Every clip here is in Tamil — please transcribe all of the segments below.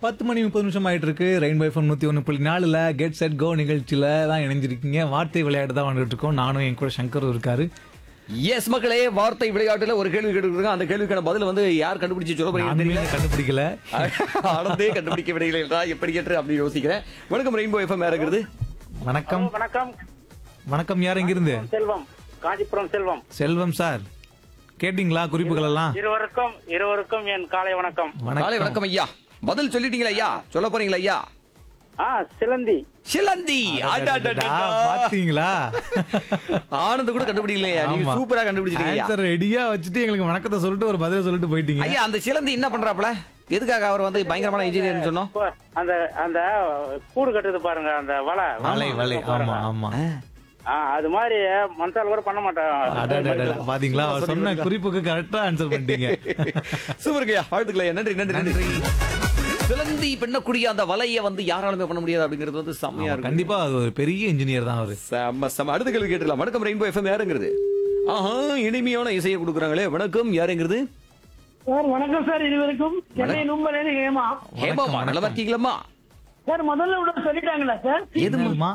பத்து மணி முப்பது நிமிஷம் ஆயிட்டு இருக்கு ரெயின்போ எஃப்எம் நூத்தி ஒன்று புள்ளி நாலுல கெட் செட் கோ நிகழ்ச்சியில தான் இணைஞ்சிருக்கீங்க வார்த்தை விளையாட்டு தான் வந்துட்டு இருக்கோம் நானும் என் கூட சங்கரும் இருக்காரு எஸ் மக்களே வார்த்தை விளையாட்டுல ஒரு கேள்வி கேட்டுருக்காங்க அந்த கேள்விக்கான பதில் வந்து யார் கண்டுபிடிச்சு சொல்ல போறீங்க நானுமே தெரியல கண்டுபிடிக்கல ஆனந்தே கண்டுபிடிக்க விடையில எப்படி கேட்டு அப்படி யோசிக்கிறேன் வணக்கம் ரெயின்போ எஃப்எம் இருக்கிறது வணக்கம் வணக்கம் வணக்கம் யார் எங்கிருந்து செல்வம் காஞ்சிபுரம் செல்வம் செல்வம் சார் கேட்டீங்களா குறிப்புகள் எல்லாம் இருவருக்கும் இருவருக்கும் என் காலை வணக்கம் காலை வணக்கம் ஐயா பதில் சொல்லிட்டீங்களா ஐயா சொல்ல போறீங்களா ஐயா ஆ சிலந்தி சிலந்தி அடடடடா. ஆ, பாத்தீங்களா ஆனந்த் கூட கண்டுபிடிக்கலையா நீங்க ஆமா. சூப்பரா கண்டுபிடிச்சிட்டீங்க ஐயா. ஆன்சர் ரெடியா வச்சுட்டு எங்களுக்கு வணக்கத்தை சொல்லிட்டு ஒரு பதில சொல்லிட்டு போயிட்டீங்க ஐயா அந்த சிலந்தி என்ன பண்றாப்ல எதுக்காக அவர் வந்து பயங்கரமான இன்ஜினியர்னு சொன்னோம் இப்போ அந்த அந்த கூடு கட்டுது பாருங்க அந்த வலை வலை வலை ஆமா ஆமா ஆ அது மாதிரி மனசால கூட பண்ண அடடடடா, மாட்டேன் பாத்தீங்களா அவர் சொன்ன குறிப்புக்கு கரெக்டா ஆன்சர் பண்ணிட்டீங்க சூப்பருங்கய்யா வாழ்த்துக்களை நன்றி நன்றி நன்றி சிலந்தி பின்னக்கூடிய அந்த வலைய வந்து யாராலுமே பண்ண முடியாது அப்படிங்கிறது வந்து செம்மையா இருக்கு கண்டிப்பா அது ஒரு பெரிய இன்ஜினியர் தான் அவரு செம்ம செம்ம அடுத்த கேள்வி கேட்டுக்கலாம் வணக்கம் ரெயின்போ எஃப்எம் யாருங்கிறது ஆஹா இனிமையான இசையை கொடுக்குறாங்களே வணக்கம் யாருங்கிறது சார் வணக்கம் சார் இதுவரைக்கும் சென்னை நும்பலேருந்து ஹேமா ஹேமாமா நல்லா இருக்கீங்களா சார் முதல்ல விட சொல்லிட்டாங்களா சார் எதுமா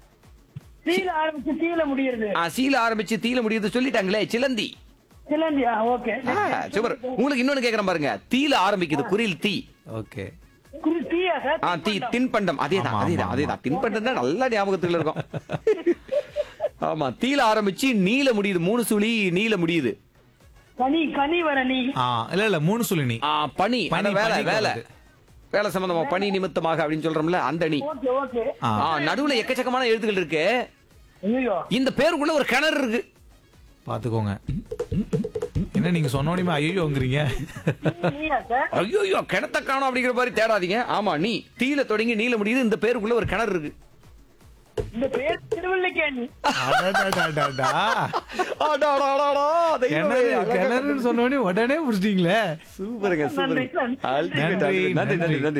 தீல ஆரம்பிச்சு தீல முடியுது ஆ, சீல ஆரம்பிச்சு தீல முடியுது சொல்லிட்டாங்களே சிலந்தி சிலந்தியா ஓகே ஆ, சூப்பர் உங்களுக்கு இன்னொன்னு கேக்குறேன் பாருங்க தீல ஆரம்பிக்குது குரில் தீ ஓகே குறி தீயா சார் ஆ தீ தின்பண்டம் அதேதான் ஆமா, அதேதான் ஆமா, அதேதான் தின்பண்டம் தான் நல்ல ஞாபகத்துல இருக்கும் ஆமா தீல ஆரம்பிச்சு நீல முடியுது மூணு சுழி நீல முடியுது கனி கனி வர நீ ஆ இல்ல இல்ல மூணு சொல்லி நீ ஆ, பனி பனி, அந்த வேலை பனிக்கு வேலை வருது. வேலை சம்பந்தமா பனி நிமித்தமாக அப்படின்னு சொல்றோம்ல அந்த அணி ஓகே ஓகே ஆ ஆ, நடுவுல எக்கச்சக்கமான எழுத்துக்கள் இருக்கு ஐயோ இந்த பேருக்குள்ள ஒரு கிணறு இருக்கு பாத்துக்கோங்க என்ன நீங்க சொன்னோடனே ஐயோங்கிறீங்க நீயா சார் ஐயோ கிணத்த காணோம் அப்படிங்கிற மாதிரி தேடாதீங்க ஆமா நீ தீல தொடங்கி நீல முடியுது இந்த பேருக்குள்ள ஒரு கிணறு இருக்கு இந்த பேர் திருவல்லிக்கேணி அடடடடடா. அடாடாடாடா, தெய்வமே, கிணறு அழகா கிணறுன்னு சொன்னோடனே உடனே புடிச்சிட்டீங்களே சூப்பருங்க நன்றி, சூப்பர் நன்றி. நன்றி, நன்றி நன்றி நன்றி. நன்றி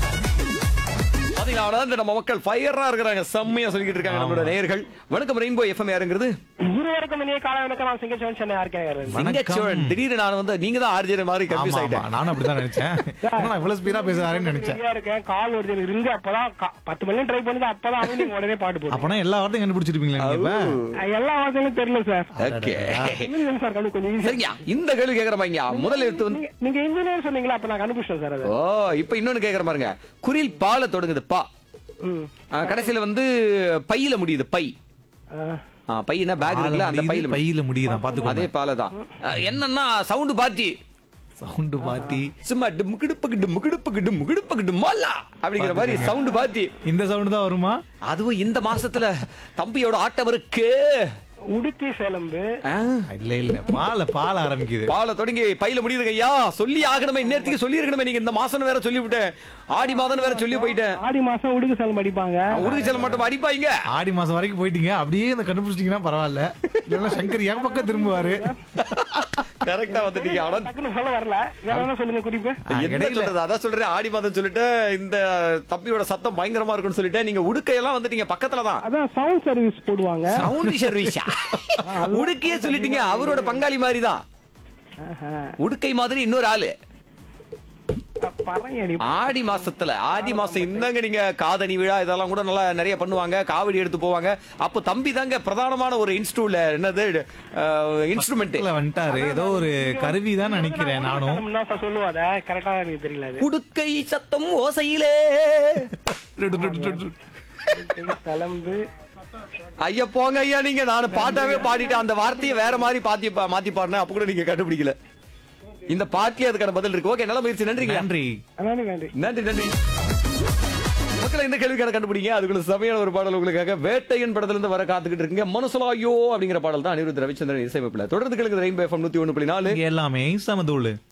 பாத்தீங்களா அவ்வளவுதான் இந்த நம்ம மக்கள் ஃபயரா இருக்கிறாங்க செம்மையா சொல்லிக்கிட்டு இருக்காங்க நம்மளோட நேயர்கள் வணக்கம் ரெயின்போ எஃப்எம் யாருங்கிறது இருவருக்கும் இனிய காலை வணக்கம் நான் சிங்கச்சோன் சென்னை இருக்கேன் சிங்கச்சோழன் திடீர்னு நான் வந்து நீங்க தான் ஆர்ஜே மாதிரி ஆமா கன்ஃபியூஸ் ஆமா ஆயிட்டேன் நானும் அப்படிதான் நினைச்சேன் ஆனா நான் இவ்வளவு ஸ்பீடா பேசுறாருன்னு நினைச்சேன் சரியா இருக்கேன் கால் வருது எனக்கு ரிங்கு அப்பதான் கா- பத்து மணி ட்ரை பண்ணது அப்பதான் அவங்க நீங்க உடனே பாட்டு போடுங்க அப்பனா எல்லா வார்த்தையும் கண்டுபிடிச்சிருப்பீங்களா நீங்க இப்ப எல்லா வார்த்தையும் தெரியல சார் ஓகே இல்லைங்க சார் கண்டு கொஞ்சம் ஈஸியா சரிங்க இந்த கேள்வி கேக்குற பாருங்க முதல் எழுத்து வந்து நீங்க- நீங்க இன்ஜினியர் சொன்னீங்களா அப்ப நான் கண்டுபிடிச்சேன் சார் அது ஓ இப்ப இன்னொன்னு கேக்குற பாருங்க குரில் பால தொடங்குது பா ம். ஆ, கடைசியில வந்து பையில முடியுது பை ஆ. ஆ, பையனா பேக் இருக்குல்ல அந்த பையில முடியுது. பையில முடியுதான் அதே பாத்துக்கோங்க பால தான் என்னன்னா சவுண்ட் பாத்தி சவுண்ட் பாத்தி சும்மா டிமுக்கிடுப்பு டிமுக்கிடுப்பு டிமுக்கிடுப்பு டிமல்லா அப்படிங்கிற மாதிரி சவுண்ட் பாத்தி இந்த சவுண்ட் தான் வருமா அதுவும் இந்த மாசத்துல தம்பியோட ஆட்டம் இருக்கு உடுத்தி சேலம்பு ஆ, இல்ல இல்ல பால பால ஆரம்பிக்குது பால தொடங்கி பையில முடியுதுங்க ஐயா சொல்லி ஆகணுமே இந்நேரத்துக்கு சொல்லி இருக்கணுமே நீங்க இந்த மாசம் வேற சொல்லி விட்டேன் ஆடி மாதம் வேற சொல்லி போயிட்டேன் ஆடி மாசம் உடுக்கு சேலம் அடிப்பாங்க உறுதி செல்ல மட்டும் அடிப்பாங்க ஆடி மாசம் வரைக்கும் போயிட்டீங்க அப்படியே இந்த கண்டுபிடிச்சிட்டீங்கன்னா பரவாயில்ல இல்லைன்னா சங்கர் என் பக்கம் திரும்புவாரு கரெக்டா வந்துட்டீங்க ஆனா டக்குனு சொல்ல வரல வேற என்ன சொல்லுங்க குறிப்பு ஆ, என்ன இடையில- சொல்றது அதான் சொல்றேன் ஆடி மாதம் சொல்லிட்டு இந்த தப்பியோட சத்தம் பயங்கரமா இருக்குன்னு சொல்லிட்டு நீங்க உடுக்கையெல்லாம் வந்துட்டீங்க பக்கத்துல தான் அதான் சவுண்ட் சர்வீஸ் போடுவாங்க சவுண்ட் சர்வீஸா உடுக்கையே சொல்லிட்டீங்க அவரோட பங்காளி மாதிரி தான் ஆஹா. உடுக்கை மாதிரி இன்னொரு ஆளு பறையடி ஆடி மாசத்துல ஆடி மாசம் இந்தாங்க நீங்க காதணி விழா இதெல்லாம் கூட நல்லா நிறைய பண்ணுவாங்க காவடி எடுத்து போவாங்க அப்போ தம்பி தாங்க பிரதானமான ஒரு இன்ஸ்டூல என்னது இன்ஸ்ட்ருமெண்ட் பக்கத்துல வந்துட்டாரு ஏதோ ஒரு கருவி தான் நினைக்கிறேன் நானும் என்ன சார் சொல்லுவாத கரெக்டா எனக்கு தெரியல அது உடுக்கை சத்தம் ஓசையிலே கிளம்பு ஐயா போங்க ஐயா நீங்க நான் பாட்டாவே பாடிட்டேன் அந்த வார்த்தையை வேற மாதிரி பாத்தி மாத்தி பாடினேன் அப்ப கூட நீங்க கண்டுபிடிக்கல இந்த பாட்டிலே அதுக்கான பதில் இருக்கு ஓகே நல்ல முயற்சி நன்றிங்க நன்றி நன்றி நன்றி நன்றி நன்றி மக்களை இந்த கேள்விக்கான கண்டுபிடிங்க அதுக்குள்ள சமையான ஒரு பாடல் உங்களுக்காக வேட்டையன் படத்துல இருந்து வர காத்துக்கிட்டு இருக்கீங்க மனசுலாயோ அப்படிங்கிற பாடல் தான் அனிருத் ரவிச்சந்திரன் இசையமைப்புல தொடர்ந்து கேளுங்க ரெயின்போ எஃப்எம் நூத்தி ஒண்ணு புள்ளி நாலு இங்க எல்லாமே சமதூளு